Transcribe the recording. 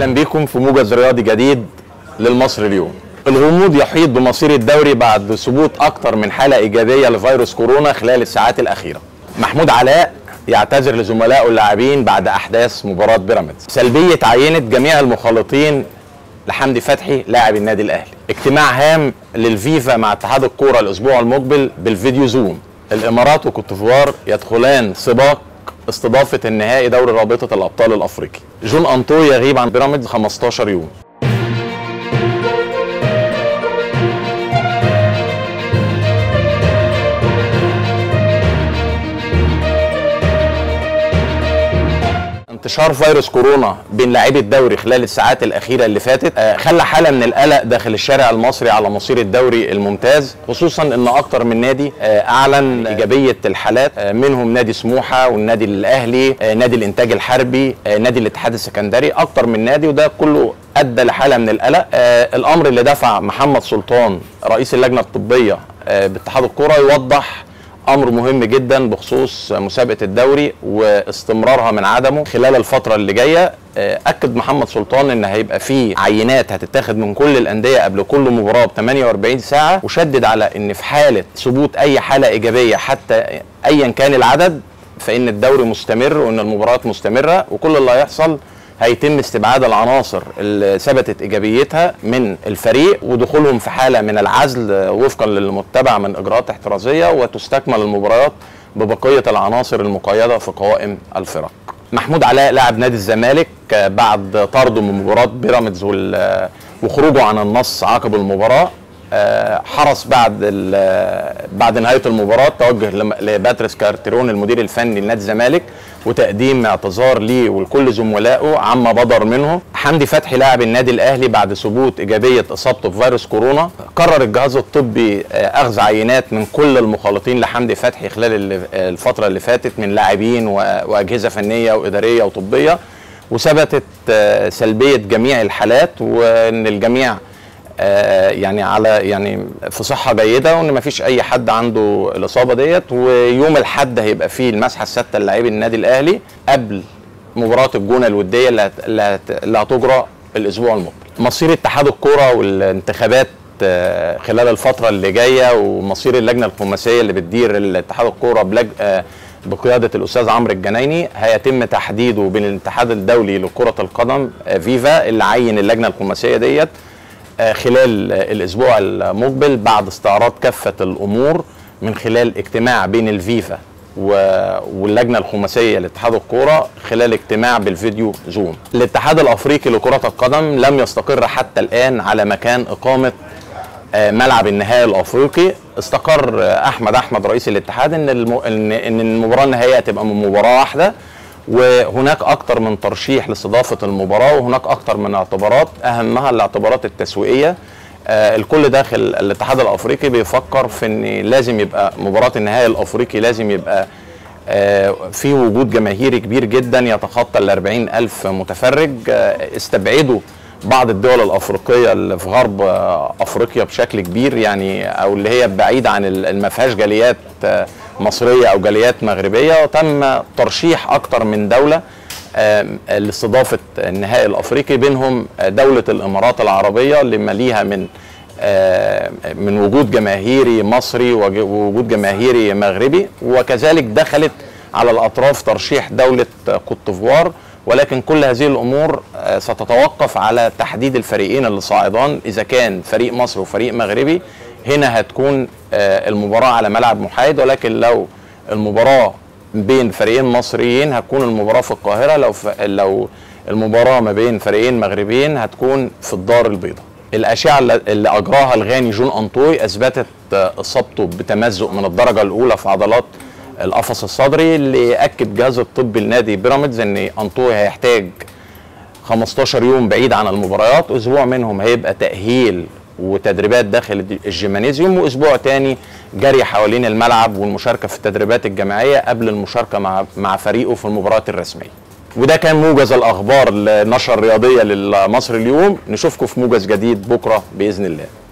اهلا بكم في موجز رياضي جديد للمصري اليوم الغموض يحيط بمصير الدوري بعد ثبوت اكثر من حاله ايجابيه لفيروس كورونا خلال الساعات الاخيره محمود علاء يعتذر لزملائه اللاعبين بعد احداث مباراه بيراميدز سلبيه عينه جميع المخالطين لحمدي فتحي لاعب النادي الاهلي اجتماع هام للفيفا مع اتحاد الكوره الاسبوع المقبل بالفيديو زوم الامارات وكوتيفوار يدخلان سباق استضافه النهائي دوري رابطه الابطال الافريقي جون انطو يغيب عن بيراميدز 15 يوم انتشار فيروس كورونا بين لاعبي الدوري خلال الساعات الاخيره اللي فاتت آه، خلى حاله من القلق داخل الشارع المصري على مصير الدوري الممتاز خصوصا ان اكتر من نادي آه، اعلن ايجابيه الحالات آه، منهم نادي سموحه والنادي الاهلي آه، نادي الانتاج الحربي آه، نادي الاتحاد السكندري اكتر من نادي وده كله ادى لحاله من القلق آه، الامر اللي دفع محمد سلطان رئيس اللجنه الطبيه آه، باتحاد الكره يوضح امر مهم جدا بخصوص مسابقه الدوري واستمرارها من عدمه خلال الفتره اللي جايه آه، اكد محمد سلطان ان هيبقى في عينات هتتاخد من كل الانديه قبل كل مباراه ب 48 ساعه وشدد على ان في حاله ثبوت اي حاله ايجابيه حتى ايا كان العدد فان الدوري مستمر وان المباريات مستمره وكل اللي هيحصل هيتم استبعاد العناصر اللي ثبتت ايجابيتها من الفريق ودخولهم في حاله من العزل وفقا للمتبع من اجراءات احترازيه وتستكمل المباريات ببقيه العناصر المقيده في قوائم الفرق. محمود علاء لاعب نادي الزمالك بعد طرده من مباراه بيراميدز وال- وخروجه عن النص عقب المباراه آه، حرص بعد ال- بعد نهايه المباراه توجه لم- لباتريس كارتيرون المدير الفني لنادي الزمالك وتقديم اعتذار ليه ولكل زملائه عما بدر منه حمدي فتحي لاعب النادي الاهلي بعد ثبوت ايجابيه اصابته بفيروس كورونا قرر الجهاز الطبي آه، اخذ عينات من كل المخالطين لحمدي فتحي خلال ال- الفتره اللي فاتت من لاعبين و- واجهزه فنيه واداريه وطبيه وثبتت آه، سلبيه جميع الحالات وان الجميع آه، يعني على يعني في صحه جيده وان ما فيش اي حد عنده الاصابه ديت ويوم الاحد هيبقى فيه المسحه السادسه للاعبي النادي الاهلي قبل مباراه الجونه الوديه اللي هت- اللي هت- اللي هتجرى الاسبوع المقبل. مصير اتحاد الكوره والانتخابات آه، خلال الفتره اللي جايه ومصير اللجنه الخماسيه اللي بتدير الاتحاد الكوره بلج... آه، بقياده الاستاذ عمرو الجنايني هيتم تحديده بين الاتحاد الدولي لكره القدم آه، فيفا اللي عين اللجنه الخماسيه ديت آه، خلال آه، الاسبوع المقبل بعد استعراض كافه الامور من خلال اجتماع بين الفيفا و- واللجنه الخماسيه لاتحاد الكوره خلال اجتماع بالفيديو زوم. الاتحاد الافريقي لكره القدم لم يستقر حتى الان على مكان اقامه آه، ملعب النهائي الافريقي استقر آه، احمد احمد رئيس الاتحاد ان الم... ان ان المباراه النهائيه هتبقى من مباراه واحده وهناك اكتر من ترشيح لاستضافه المباراه وهناك اكتر من اعتبارات اهمها الاعتبارات التسويقيه آه، الكل داخل الاتحاد الافريقي بيفكر في ان لازم يبقى مباراه النهائي الافريقي لازم يبقى آه، في وجود جماهيري كبير جدا يتخطى ال 40 ألف متفرج آه، استبعدوا بعض الدول الافريقيه اللي في غرب آه، افريقيا بشكل كبير يعني او اللي هي بعيده عن ال- اللي ما فيهاش جاليات آه، مصريه او جاليات مغربيه وتم ترشيح اكتر من دوله آه، لاستضافه النهائي الافريقي بينهم آه، دوله الامارات العربيه لما ليها من آه، من وجود جماهيري مصري وج- ووجود جماهيري مغربي وكذلك دخلت على الاطراف ترشيح دوله كوت ديفوار ولكن كل هذه الامور آه، ستتوقف على تحديد الفريقين اللي صاعدان اذا كان فريق مصري وفريق مغربي هنا هتكون آه، المباراه على ملعب محايد ولكن لو المباراه بين فريقين مصريين هتكون المباراه في القاهره لو ف... لو المباراه ما بين فريقين مغربيين هتكون في الدار البيضاء الاشعه اللي اللي اجراها الغاني جون انطوي اثبتت آه، اصابته بتمزق من الدرجه الاولى في عضلات القفص الصدري اللي اكد جهاز الطبي لنادي بيراميدز ان انطوي هيحتاج 15 يوم بعيد عن المباريات اسبوع منهم هيبقى تاهيل وتدريبات داخل الجيمانيزيوم واسبوع تاني جري حوالين الملعب والمشاركه في التدريبات الجماعيه قبل المشاركه مع مع فريقه في المباريات الرسميه وده كان موجز الاخبار النشره الرياضيه للمصري اليوم نشوفكم في موجز جديد بكره باذن الله